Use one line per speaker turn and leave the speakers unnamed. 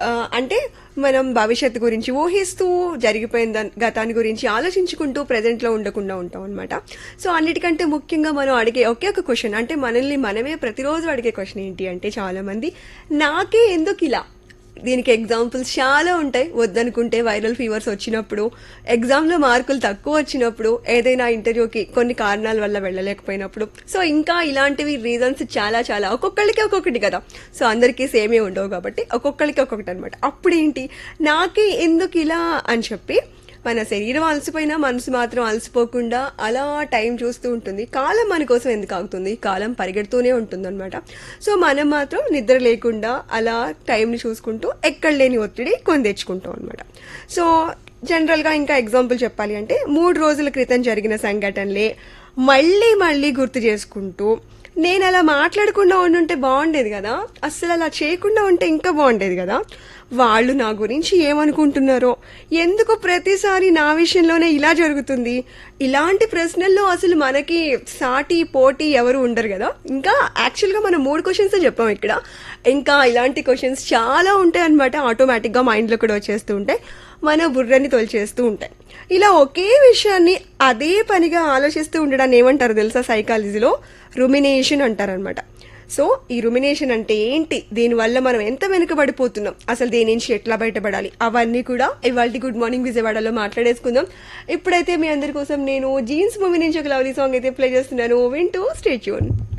ఆ, అంటే మనం భవిష్యత్తు గురించి ఊహిస్తూ జరిగిపోయిన దాని- గతాన్ని గురించి ఆలోచించుకుంటూ ప్రెజెంట్లో ఉండకుండా ఉంటాం అనమాట సో అన్నిటికంటే ముఖ్యంగా మనం అడిగే ఒకే ఒక క్వశ్చన్ అంటే మనల్ని మనమే ప్రతిరోజు అడిగే క్వశ్చన్ ఏంటి అంటే చాలా మంది నాకే ఎందుకు ఇలా దీనికి ఎగ్జాంపుల్స్ చాలా ఉంటాయి వద్దనుకుంటే వైరల్ ఫీవర్స్ వచ్చినప్పుడు ఎగ్జామ్లో మార్కులు తక్కువ వచ్చినప్పుడు ఏదైనా ఇంటర్వ్యూకి కొన్ని కారణాల వల్ల వెళ్ళలేకపోయినప్పుడు సో ఇంకా ఇలాంటివి రీజన్స్ చాలా చాలా ఒక్కొక్కరికి ఒక్కొక్కటి కదా సో అందరికీ సేమే ఉండవు కాబట్టి ఒక్కొక్కరికి ఒక్కొక్కటి అనమాట అప్పుడు ఏంటి నాకే ఎందుకు ఇలా అని చెప్పి మన శరీరం అలసిపోయినా మనసు మాత్రం అలసిపోకుండా అలా టైం చూస్తూ ఉంటుంది కాలం మన కోసం ఎందుకు ఆగుతుంది కాలం పరిగెడుతూనే ఉంటుంది అనమాట సో మనం మాత్రం నిద్ర లేకుండా అలా టైంని చూసుకుంటూ ఎక్కడ లేని ఒత్తిడి కొని తెచ్చుకుంటాం అనమాట సో జనరల్గా ఇంకా ఎగ్జాంపుల్ చెప్పాలి అంటే మూడు రోజుల క్రితం జరిగిన సంఘటనలే మళ్ళీ మళ్ళీ గుర్తు చేసుకుంటూ నేను అలా మాట్లాడకుండా ఉండుంటే బాగుండేది కదా అస్సలు అలా చేయకుండా ఉంటే ఇంకా బాగుండేది కదా వాళ్ళు నా గురించి ఏమనుకుంటున్నారో ఎందుకు ప్రతిసారి నా విషయంలోనే ఇలా జరుగుతుంది ఇలాంటి ప్రశ్నల్లో అసలు మనకి సాటి పోటీ ఎవరు ఉండరు కదా ఇంకా యాక్చువల్గా మనం మూడు క్వశ్చన్స్ చెప్పాం ఇక్కడ ఇంకా ఇలాంటి క్వశ్చన్స్ చాలా ఉంటాయి అనమాట ఆటోమేటిక్గా మైండ్లో కూడా వచ్చేస్తూ ఉంటాయి మన బుర్రని తొలిచేస్తూ ఉంటాయి ఇలా ఒకే విషయాన్ని అదే పనిగా ఆలోచిస్తూ ఉండడాన్ని ఏమంటారు తెలుసా సైకాలజీలో రుమినేషన్ అంటారనమాట సో ఈ రుమినేషన్ అంటే ఏంటి దీనివల్ల మనం ఎంత వెనుకబడిపోతున్నాం అసలు దీని నుంచి ఎట్లా బయటపడాలి అవన్నీ కూడా ఇవాళ గుడ్ మార్నింగ్ విజయవాడలో మాట్లాడేసుకుందాం ఇప్పుడైతే మీ అందరి కోసం నేను జీన్స్ మూవీ నుంచి ఒక లవ్లీ సాంగ్ అయితే ప్లే చేస్తున్నాను వింటూ స్టేట్యూన్